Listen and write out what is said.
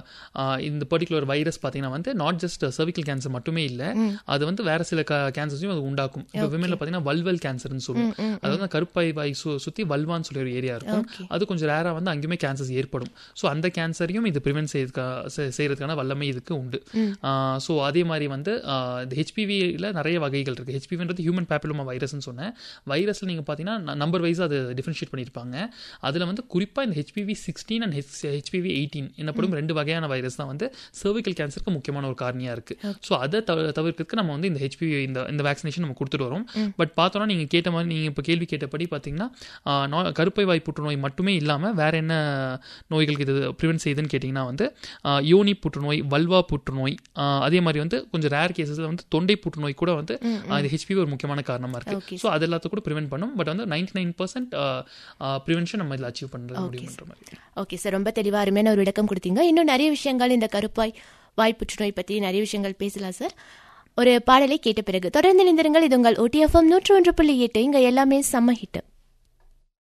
ஆஹ், இந்த particular virus பார்த்தீங்கன்னா வந்து நாட் ஜஸ்ட் cervical கேன்சர் மட்டுமே இல்லை அது வந்து வேற சில கேன்சர்ஸையும் அது உண்டாக்கும் இப்போ விமனில் பார்த்தீங்கன்னா வல்வல் கேன்சர்னு சொல்லுவோம் அது வந்து கருப்பை வாய் சு சுற்றி வல்வான்னு சொல்லி ஒரு ஏரியா இருக்கும் அது கொஞ்சம் ரேராக வந்து அங்கேயுமே கேன்சர்ஸ் ஏற்படும் ஸோ அந்த கேன்சரையும் இது ப்ரிவென்ட் செய்யறதுக்கா செ- செய்யறதுக்கான வல்லமை இதுக்கு உண்டு ஸோ அதே மாதிரி வந்து ஆஹ், இந்த ஹெச்பிவியில் நிறைய வகைகள் இருக்குது ஹெச்பிவின்றது ஹியூமன் பேப்பிலோமா வைரஸ்னு சொன்னேன் வைரஸில் நீங்கள் பார்த்தீங்கன்னா நம்பர் வைஸ் அது டிஃப்ரென்ஷியேட் பண்ணியிருப்பாங்க அதில் வந்து குறிப்பாக இந்த HPV sixteen and H HPV eighteen என்னப்படும் ரெண்டு வகையான வைரஸ் தான் வந்து cervical கேன்சருக்கு முக்கியமான ஒரு காரணியாக இருக்குது ஸோ அதை தவிர தவிர்க்கிறதுக்கு நம்ம வந்து இந்த ஹெச்பிவி இந்த இந்த வேக்சினேஷன் நம்ம கொடுத்துட்டு வரோம் பட் பார்த்தோன்னா நீங்கள் கேட்ட மாதிரி நீங்கள் இப்போ கேள்வி கேட்டபடி பார்த்தீங்கன்னா ஆஹ், நோ- கருப்பை வாய் புற்றுநோய் மட்டுமே இல்லாமல் வேற என்ன நோய்களுக்கு இது ப்ரிவென்ட் செய்யுதுன்னு கேட்டிங்கன்னா வந்து ஆஹ், யோனி புற்றுநோய் வல்வா புற்றுநோய் ஆஹ், அதே மாதிரி வந்து கொஞ்சம் ரேர் கேசஸில் வந்து தொண்டை புற்றுநோய் கூட வந்து ஆஹ், இந்த ஹெச்பிவி ஒரு முக்கியமான காரணமாக Okay, இருக்குது ஸோ அது எல்லாத்தையும் கூட ப்ரிவென்ட் பண்ணும் பட் வந்து நைன்டி நைன் பர்சன்ட் ப்ரிவென்ஷன் நம்ம இதில் அச்சீவ் பண்ணுறது முடியுன்ற மாதிரி ஓகே சார் ரொம்ப தெளிவா அருமையான ஒரு விளக்கம் கொடுத்தீங்க இன்னும் நிறைய விஷயங்கள் இந்த கருப்பாய் வாய் புற்றுநோய் பற்றி நிறைய விஷயங்கள் பேசலாம் சார் ஒரு பாடலை கேட்ட பிறகு தொடர்ந்து இணைந்திருங்கள் இது உங்கள் ஓடிஎஃப்எம் நூற்று ஒன்று புள்ளி எட்டு இங்க எல்லாமே செம்ம ஹிட்